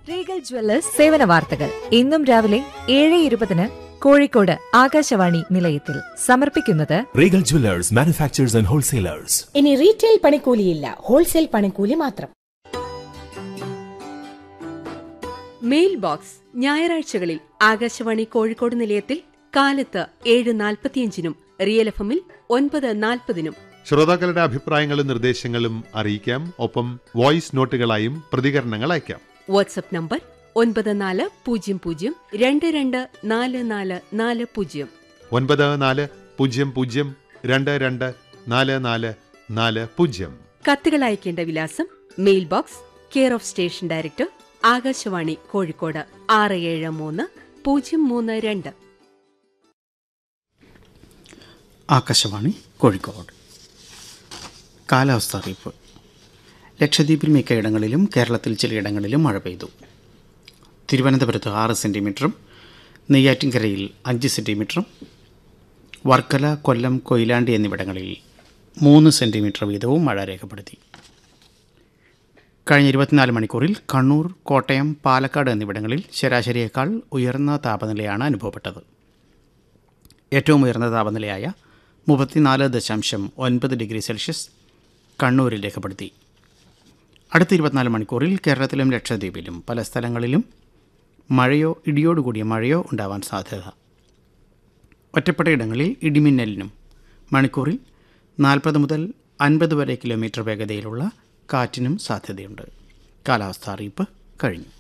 Regal Jewellers സേവന വാർത്തകൾ ഇന്നും രാവിലെ ഏഴ് ഇരുപതിന് കോഴിക്കോട് ആകാശവാണി നിലയത്തിൽ സമർപ്പിക്കുന്നത് Regal Jewelers, manufacturers and wholesalers. ഇനി റീറ്റെയിൽ പണിക്കൂലിയില്ല ഹോൾസെയിൽ പണിക്കൂലി മാത്രം മെയിൽ ബോക്സ് ഞായറാഴ്ചകളിൽ ആകാശവാണി കോഴിക്കോട് നിലയത്തിൽ കാലത്ത് ഏഴ് നാൽപ്പത്തിയഞ്ചിനും റിയൽ എഫ് എമ്മിൽ ഒൻപത് നാൽപ്പതിനും ശ്രോതാക്കളുടെ അഭിപ്രായങ്ങളും നിർദ്ദേശങ്ങളും അറിയിക്കാം ഒപ്പം വോയിസ് നോട്ടുകളായും പ്രതികരണങ്ങൾ അയക്കാം വാട്സപ്പ് നമ്പർ ഒൻപത് നാല് പൂജ്യം പൂജ്യം രണ്ട് രണ്ട് നാല് നാല് നാല് പൂജ്യം ഒൻപത് നാല് പൂജ്യം പൂജ്യം രണ്ട് രണ്ട് നാല് നാല് നാല് പൂജ്യം കത്തുകൾ അയക്കേണ്ട വിലാസം mail box care of station director Akashvani Kozhikode ആറ് ഏഴ് മൂന്ന് പൂജ്യം മൂന്ന് രണ്ട് ആകാശവാണി കോഴിക്കോട് കാലാവസ്ഥ അറിയിപ്പ് ലക്ഷദ്വീപിൽ മിക്കയിടങ്ങളിലും കേരളത്തിൽ ചിലയിടങ്ങളിലും മഴ പെയ്തു തിരുവനന്തപുരത്ത് ആറ് സെൻറ്റിമീറ്ററും നെയ്യാറ്റിൻകരയിൽ അഞ്ച് സെൻറ്റിമീറ്ററും വർക്കല കൊല്ലം കൊയിലാണ്ടി എന്നിവിടങ്ങളിൽ മൂന്ന് സെൻറ്റിമീറ്റർ വീതവും മഴ രേഖപ്പെടുത്തി കഴിഞ്ഞ ഇരുപത്തിനാല് മണിക്കൂറിൽ കണ്ണൂർ കോട്ടയം പാലക്കാട് എന്നിവിടങ്ങളിൽ ശരാശരിയേക്കാൾ ഉയർന്ന താപനിലയാണ് അനുഭവപ്പെട്ടത് ഏറ്റവും ഉയർന്ന താപനിലയായ മുപ്പത്തിനാല് ദശാംശം ഒൻപത് ഡിഗ്രി സെൽഷ്യസ് കണ്ണൂരിൽ രേഖപ്പെടുത്തി അടുത്ത ഇരുപത്തിനാല് മണിക്കൂറിൽ കേരളത്തിലും ലക്ഷദ്വീപിലും പല സ്ഥലങ്ങളിലും മഴയോ ഇടിയോടുകൂടിയ മഴയോ ഉണ്ടാവാൻ സാധ്യത ഒറ്റപ്പെട്ടയിടങ്ങളിൽ ഇടിമിന്നലിനും മണിക്കൂറിൽ നാൽപ്പത് മുതൽ അൻപത് വരെ കിലോമീറ്റർ വേഗതയിലുള്ള കാറ്റിനും സാധ്യതയുണ്ട് കാലാവസ്ഥ അറിയിപ്പ് കഴിഞ്ഞു